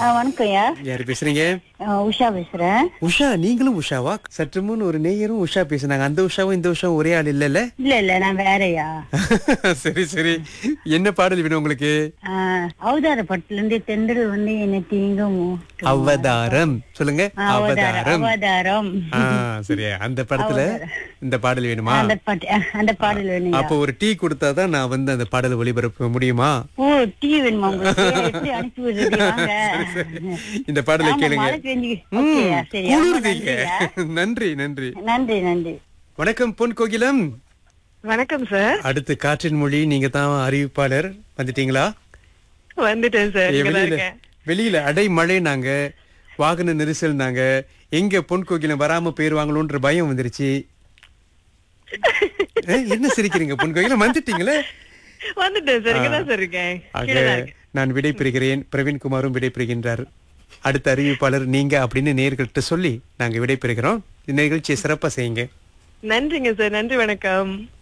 ஆ, வணக்கம்யா யாரு பேசுறீங்க ஆ, உஷா பேசுறேன் உஷா நீங்களும் உஷாவா சற்று முன் ஒரு நேயரும் உஷா பேசுனாங்க அந்த உஷாவும் இந்த உஷாவும் ஒரே ஆள் இல்லல்ல இல்ல இல்ல நான் வேறயா சரி சரி என்ன பாடல் வேணும் உங்களுக்கு ஆ, அவதார பட்டுல இருந்து தென்றல் வந்து என்ன தீங்கும் அவதாரம் சொல்லுங்க அவதாரம் அவதாரம் ஆ சரி அந்த படத்துல இந்த பாடல் வேணுமா அந்த பாட்டு ஆ, அந்த பாடல் வேணுங்க அப்போ ஒரு டீ கொடுத்தாதான் நான் வந்து அந்த பாடலை ஒளிபரப்ப முடியுமா ஓ டீ வேணுமா உங்களுக்கு எப்படி அனுப்பி விடுறது வாங்க இந்த பாடலை ஆமா, கேளுங்க மழை பெஞ்சு ம், ஓகேயா சரி ரொம்ப குளிருதுங்க. நன்றியா. நன்றி நன்றி நன்றி நன்றி வணக்கம் பொன் கோகிலம் வணக்கம் சார் அடுத்து காற்றின் மொழி நீங்க தான் அறிவிப்பாளர் வந்துட்டீங்களா வந்துட்டேன் சார் ஏய், இங்க தான் வெளியில இருக்கேன் வெளியில அடை மழை நாங்க வாகன நெரிசல் நாங்க எங்க பொன் கோகிலம் வராம போயிருவாங்களோன்ற பயம் வந்துருச்சு ஏய், என்ன சிரிக்கிறீங்க பொன் கோகிலம் வந்துட்டீங்களே வந்துட்டேன் சார் இங்க தான் சார் இருக்கேன் ஆக கீழே தான் இருக்கேன் நான் விடைபெறுகிறேன் பிரவீன்குமாரும் விடைபெறுகின்றார் அடுத்த அறிவிப்பாளர் நீங்க அப்படின்னு நேர்கள்ட்ட சொல்லி நாங்க விடைபெறுகிறோம் இந்த நிகழ்ச்சியை சிறப்பா செய்யுங்க நன்றிங்க சார் நன்றி வணக்கம்